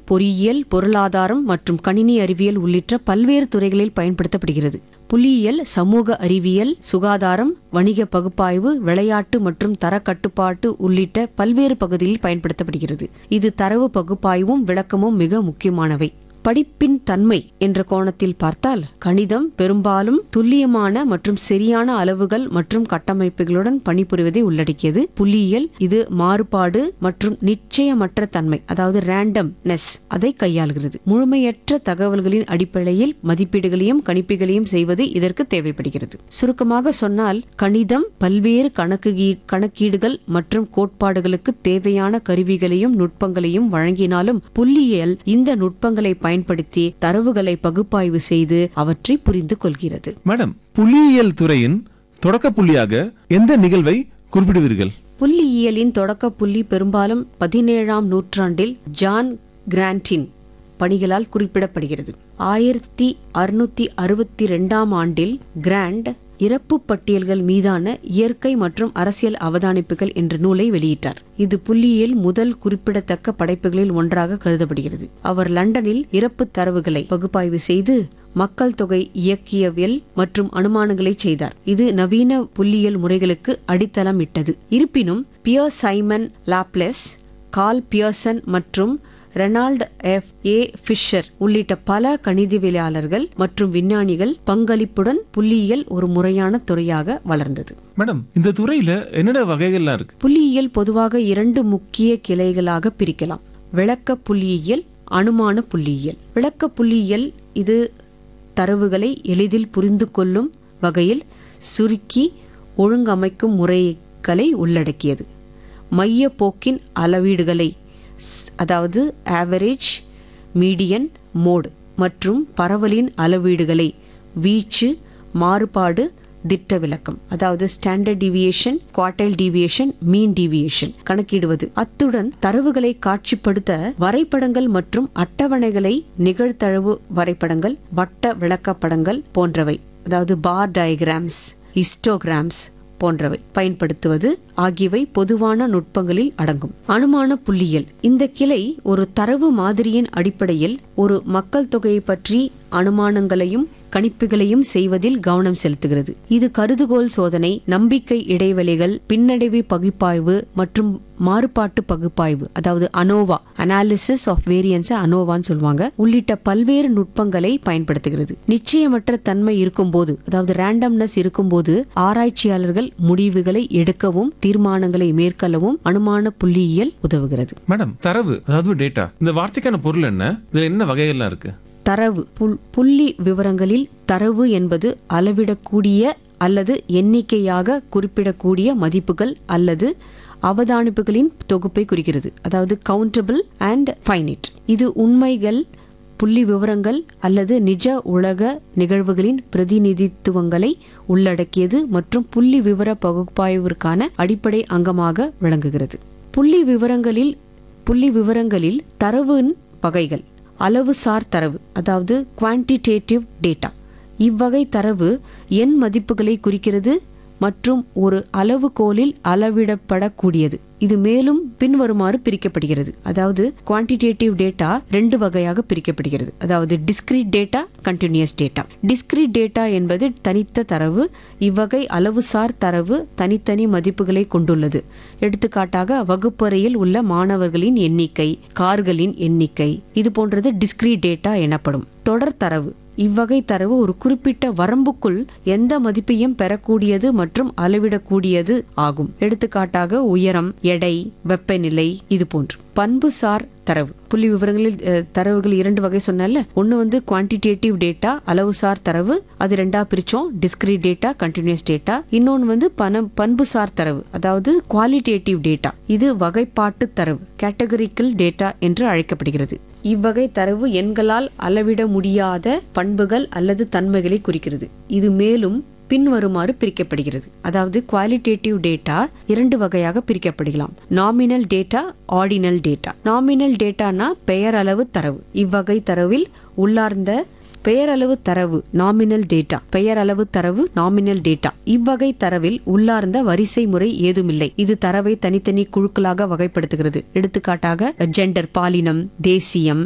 பொறியியல் பொருளாதாரம் மற்றும் கணினி அறிவியல் உள்ளிட்ட பல்வேறு துறைகளில் பயன்படுத்தப்படுகிறது புள்ளியியல் சமூக அறிவியல் சுகாதாரம் வணிக பகுப்பாய்வு விளையாட்டு மற்றும் தர கட்டுப்பாட்டு உள்ளிட்ட பல்வேறு பகுதிகளில் பயன்படுத்தப்படுகிறது இது தரவு பகுப்பாய்வும் விளக்கமும் மிக முக்கியமானவை படிப்பின் தன்மை என்ற கோணத்தில் பார்த்தால் கணிதம் பெரும்பாலும் துல்லியமான மற்றும் சரியான அளவுகள் மற்றும் கட்டமைப்புகளுடன் பணிபுரிவதை உள்ளடக்கியது புள்ளியியல் இது மாறுபாடு மற்றும் நிச்சயமற்ற தன்மை அதாவது ரேண்டம்னஸ் அதை கையாளுகிறது முழுமையற்ற தகவல்களின் அடிப்படையில் மதிப்பீடுகளையும் கணிப்புகளையும் செய்வது இதற்கு தேவைப்படுகிறது சுருக்கமாக சொன்னால் கணிதம் பல்வேறு கணக்கு கணக்கீடுகள் மற்றும் கோட்பாடுகளுக்கு தேவையான கருவிகளையும் நுட்பங்களையும் வழங்கினாலும் புள்ளியியல் இந்த நுட்பங்களை பயன்படுத்தி தரவுகளை பகுப்பாய்வு செய்து அவற்றை புரிந்து கொள்கிறது மேடம் புள்ளியியல் துறையின் தொடக்க புள்ளியாக எந்த நிகழ்வை குறிப்பிடுவீர்கள் புள்ளியியலின் தொடக்க புள்ளி பெரும்பாலும் பதினேழாம் நூற்றாண்டில் ஜான் கிராண்டின் பணிகளால் குறிப்பிடப்படுகிறது ஆயிரத்தி அறுநூத்தி அறுபத்தி ரெண்டாம் ஆண்டில் கிராண்ட் இறப்பு பட்டியல்கள் மீதான இயற்கை மற்றும் அரசியல் அவதானிப்புகள் என்ற நூலை வெளியிட்டார் இது புள்ளியியல் முதல் குறிப்பிடத்தக்க படைப்புகளில் ஒன்றாக கருதப்படுகிறது அவர் லண்டனில் இறப்பு தரவுகளை பகுப்பாய்வு செய்து மக்கள் தொகை இயக்கியவியல் மற்றும் அனுமானங்களை செய்தார் இது நவீன புள்ளியியல் முறைகளுக்கு அடித்தளம் இட்டது இருப்பினும் Pierre Simon Laplace Karl Pearson மற்றும் ரெனால்ட் எஃப் ஏ ஃபிஷர் உள்ளிட்ட பல கணிதவியலாளர்கள் மற்றும் விஞ்ஞானிகள் பங்களிப்புடன் புள்ளியியல் ஒரு முறையான துறையாக வளர்ந்தது மேடம் இந்த துறையில என்னென்ன வகைகள்லாம் இருக்கு புள்ளியியல் பொதுவாக இரண்டு முக்கிய கிளைகளாக பிரிக்கலாம் விளக்க புள்ளியியல் அனுமான புள்ளியியல் விளக்க புள்ளியியல் இது தரவுகளை எளிதில் புரிந்து கொள்ளும் வகையில் சுருக்கி ஒழுங்கமைக்கும் முறைகளை உள்ளடக்கியது மைய போக்கின் அளவீடுகளை ஸ்- அதாவது ஆவரேஜ் மீடியன் மோடு மற்றும் பரவலின் அளவீடுகளை வீச்சு மாறுபாடு திட்ட விளக்கம் அதாவது standard deviation quartile deviation mean deviation கணக்கிடுவது அத்துடன் தரவுகளை காட்சிப்படுத்த வரைபடங்கள் மற்றும் அட்டவணைகளை நிகழ்தகவு வரைபடங்கள் வட்ட விளக்கப்படங்கள் போன்றவை அதாவது பார் டயக்ராம்ஸ் ஹிஸ்டோகிராம்ஸ் போன்றவை பயன்படுத்துவது ஆகியவை பொதுவான நுட்பங்களில் அடங்கும் அனுமான புள்ளியியல் இந்த கிளை ஒரு தரவு மாதிரியின் அடிப்படையில் ஒரு மக்கள் தொகையை பற்றி அனுமானங்களையும் கணிப்புகளையும் செய்வதில் கவனம் செலுத்துகிறது இது கருதுகோள் சோதனை நம்பிக்கை இடைவெளிகள் பின்னடைவு பகுப்பாய்வு மற்றும் மாறுபாட்டு பகுப்பாய்வு அதாவது அனோவா அனாலிசிஸ் ஆஃப் வேரியன்ஸ் அனோவான்னு சொல்லுவாங்க உள்ளிட்ட பல்வேறு நுட்பங்களை பயன்படுத்துகிறது நிச்சயமற்ற தன்மை இருக்கும்போது அதாவது ரேண்டம்னஸ் இருக்கும்போது ஆராய்ச்சியாளர்கள் முடிவுகளை எடுக்கவும் தீர்மானங்களை மேற்கொள்ளவும் அனுமான புள்ளியியல் உதவுகிறது மேடம் தரவு அதாவது டேட்டா இந்த வார்த்தைக்கான பொருள் என்ன இதுல என்ன வகைகள்லாம் இருக்கு தரவு புல்- புள்ளி விவரங்களில் தரவு என்பது அளவிடக்கூடிய அல்லது எண்ணிக்கையாக குறிப்பிடக்கூடிய மதிப்புகள் அல்லது அவதானிப்புகளின் தொகுப்பை குறிக்கிறது அதாவது கவுண்டபிள் அண்ட் ஃபைனிட் இது உண்மைகள் புள்ளி விவரங்கள் அல்லது நிஜ உலக நிகழ்வுகளின் பிரதிநிதித்துவங்களை உள்ளடக்கியது மற்றும் புள்ளி விவர பகுப்பாய்விற்கான அடிப்படை அங்கமாக விளங்குகிறது புள்ளி விவரங்களில் புள்ளி விவரங்களில் தரவின் வகைகள் அளவுசார் தரவு அதாவது குவான்டிடேட்டிவ் டேட்டா இவ்வகை தரவு எண் மதிப்புகளை குறிக்கிறது மற்றும் ஒரு அளவுகோலில் அளவிடப்படக்கூடியது இது மேலும் பின்வருமாறு பிரிக்கப்படுகிறது அதாவது குவான்டிடேட்டிவ் டேட்டா ரெண்டு வகையாக பிரிக்கப்படுகிறது அதாவது discrete data continuous data discrete data என்பது தனித்த தரவு இவ்வகை அளவுசார் தரவு தனித்தனி மதிப்புகளை கொண்டுள்ளது எடுத்துக்காட்டாக வகுப்பறையில் உள்ள மாணவர்களின் எண்ணிக்கை கார்களின் எண்ணிக்கை இது போன்றது டிஸ்கிரீட் டேட்டா எனப்படும் தொடர் தரவு இவ்வகை தரவு ஒரு குறிப்பிட்ட வரம்புக்குள் எந்த மதிப்பையும் பெறக்கூடியது மற்றும் அளவிடக்கூடியது ஆகும் எடுத்துக்காட்டாக உயரம் எடை வெப்பநிலை இது போன்று பண்புசார் தரவு புள்ளி விவரங்களில் அஹ், தரவுகள் இரண்டு வகை சொன்னேன்ல ஒன்னு வந்து குவான்டிடேட்டிவ் டேட்டா அளவுசார் தரவு அது ரெண்டா பிரிச்சோம் டிஸ்கிரீட் டேட்டா கண்டினியூஸ் டேட்டா இன்னொன்னு வந்து பணம் பண்புசார் தரவு அதாவது குவாலிட்டேட்டிவ் டேட்டா இது வகைப்பாட்டு தரவு கேட்டகரிக்கல் டேட்டா என்று அழைக்கப்படுகிறது இவ்வகை தரவு எண்களால் அளவிட முடியாத பண்புகள் அல்லது தன்மைகளை குறிக்கிறது இது மேலும் பின்வருமாறு பிரிக்கப்படுகிறது அதாவது குவாலிட்டேட்டிவ் டேட்டா இரண்டு வகையாக பிரிக்கப்படுகலாம் nominal data ordinal data nominal டேட்டானா பெயரளவு தரவு இவ்வகை தரவில் உள்ளார்ந்த பெயரளவு தரவு நாமினல் டேட்டா பெயரளவு தரவு நாமினல் டேட்டா இவ்வகை தரவில் உள்ளார்ந்த வரிசை முறை ஏதுமில்லை இது தரவை தனித்தனி குழுக்களாக வகைப்படுத்துகிறது எடுத்துக்காட்டாக ஜெண்டர் பாலினம் தேசியம்